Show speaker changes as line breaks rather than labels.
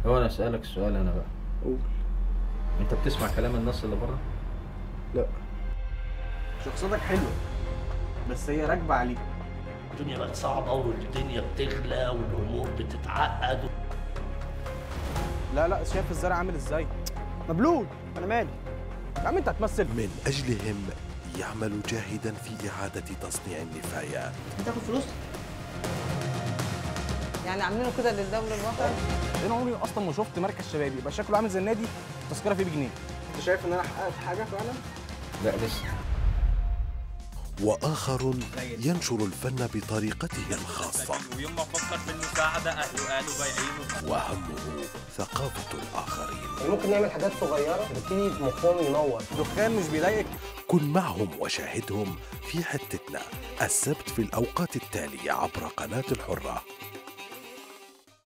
هو انا اسالك سؤال انا بقى
قول
انت بتسمع كلام الناس اللي بره
لا شخصيتك حلوه بس هي راكبه عليك
الدنيا بقت صعبة والدنيا بتغلى والأمور بتتعقد
لا لا شايف الزرع عامل ازاي مبلول انا مالي يا عم انت هتمثل
من أجلهم يعمل جاهدا في إعادة تصنيع النفايات
هتاخد فلوس؟ يعني عاملينه كده للدولة الوطن
انا عمري اصلا ما شفت مركز شبابي يبقى شكله عامل زي النادي التذكره فيه بجنيه انت شايف ان انا حققت حاجه فعلا
لا لسه
وآخر ينشر الفن بطريقته الخاصة
ويوم ما فكر في المساعدة أهله قالوا بايعينه
وهمه ثقافة الآخرين
ممكن نعمل حاجات صغيره تبتدي مخهم ينور
دخان مش بيضايقك
كن معهم وشاهدهم في حتتنا السبت في الأوقات التالية عبر قناة الحرة